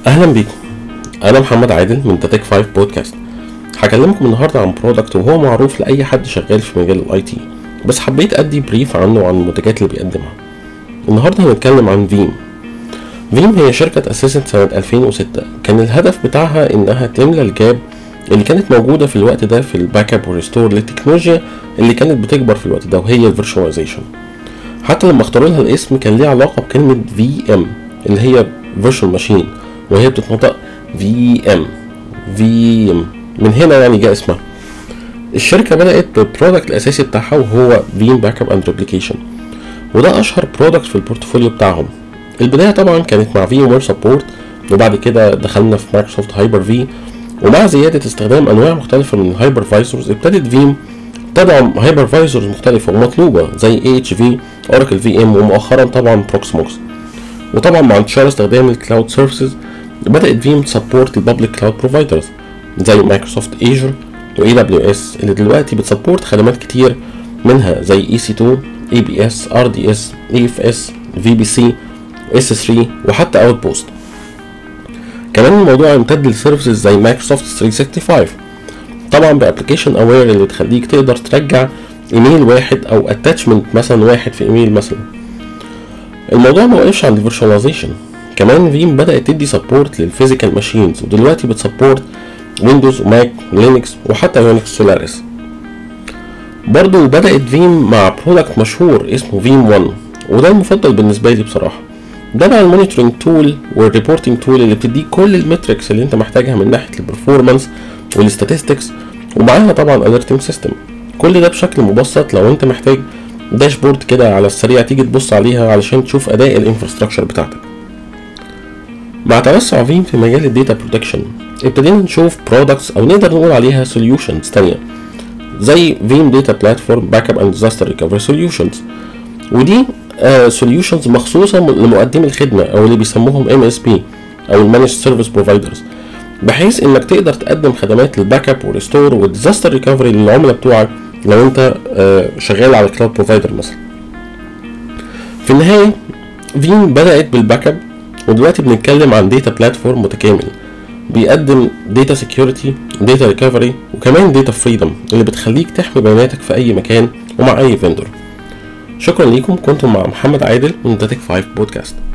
اهلا بيكم انا محمد عادل من تاتك 5 بودكاست هكلمكم النهارده عن برودكت وهو معروف لاي حد شغال في مجال الاي تي بس حبيت ادي بريف عنه وعن المنتجات اللي بيقدمها النهارده هنتكلم عن فيم فيم هي شركة اتأسست سنة 2006 كان الهدف بتاعها انها تملى الجاب اللي كانت موجودة في الوقت ده في الباك اب والريستور للتكنولوجيا اللي كانت بتكبر في الوقت ده وهي الفيرشواليزيشن حتى لما اختاروا لها الاسم كان ليه علاقة بكلمة في ام اللي هي فيرشوال ماشين وهي بتتنطق في ام في ام من هنا يعني جاء اسمها الشركة بدأت بالبرودكت الأساسي بتاعها وهو فيم باك اب اند ريبليكيشن وده أشهر برودكت في البورتفوليو بتاعهم البداية طبعا كانت مع في وير سبورت وبعد كده دخلنا في مايكروسوفت هايبر في ومع زيادة استخدام أنواع مختلفة من الهايبر فايزرز ابتدت فيم تدعم هايبر فايزرز مختلفة ومطلوبة زي اي اتش في اوراكل في ام ومؤخرا طبعا بروكسموكس وطبعا مع انتشار استخدام الكلاود سيرفيسز بدأت فيم تسبورت البابليك كلاود بروفايدرز زي مايكروسوفت ايجر واي دبليو اس اللي دلوقتي بتسبورت خدمات كتير منها زي اي سي 2 اي بي اس ار دي اس اي اف اس في بي سي اس 3 وحتى اوت بوست كمان الموضوع يمتد لسيرفيسز زي مايكروسوفت 365 طبعا بابلكيشن اوير اللي تخليك تقدر ترجع ايميل واحد او اتاتشمنت مثلا واحد في ايميل مثلا الموضوع ما وقفش عند الفيرشواليزيشن كمان فيم بدات تدي سبورت للفيزيكال ماشينز ودلوقتي بتسبورت ويندوز وماك ولينكس وحتى يونكس سولاريس برضه بدات فيم مع برودكت مشهور اسمه فيم 1 وده المفضل بالنسبه لي بصراحه ده بقى المونيتورنج تول والريبورتنج تول اللي بتديك كل المتركس اللي انت محتاجها من ناحيه البرفورمانس والستاتستكس ومعاها طبعا اليرتنج سيستم كل ده بشكل مبسط لو انت محتاج داشبورد كده على السريع تيجي تبص عليها علشان تشوف اداء الانفراستراكشر بتاعتك مع توسع فيم في مجال الداتا بروتكشن ابتدينا نشوف برودكتس او نقدر نقول عليها سوليوشنز تانية زي فيم داتا بلاتفورم باك اب اند ديزاستر ريكفري سوليوشنز ودي سوليوشنز مخصوصه لمقدمي الخدمه او اللي بيسموهم ام اس بي او المانج سيرفيس بروفايدرز بحيث انك تقدر تقدم خدمات للباك اب والريستور والديزاستر ريكفري للعملاء بتوعك لو انت شغال على كلاود بروفايدر مثلا في النهايه فيم بدات بالباك اب ودلوقتي بنتكلم عن داتا بلاتفورم متكامل بيقدم داتا سكيورتي داتا ريكفري وكمان داتا فريدم اللي بتخليك تحمي بياناتك في اي مكان ومع اي فيندور شكرا ليكم كنتم مع محمد عادل من داتك 5 بودكاست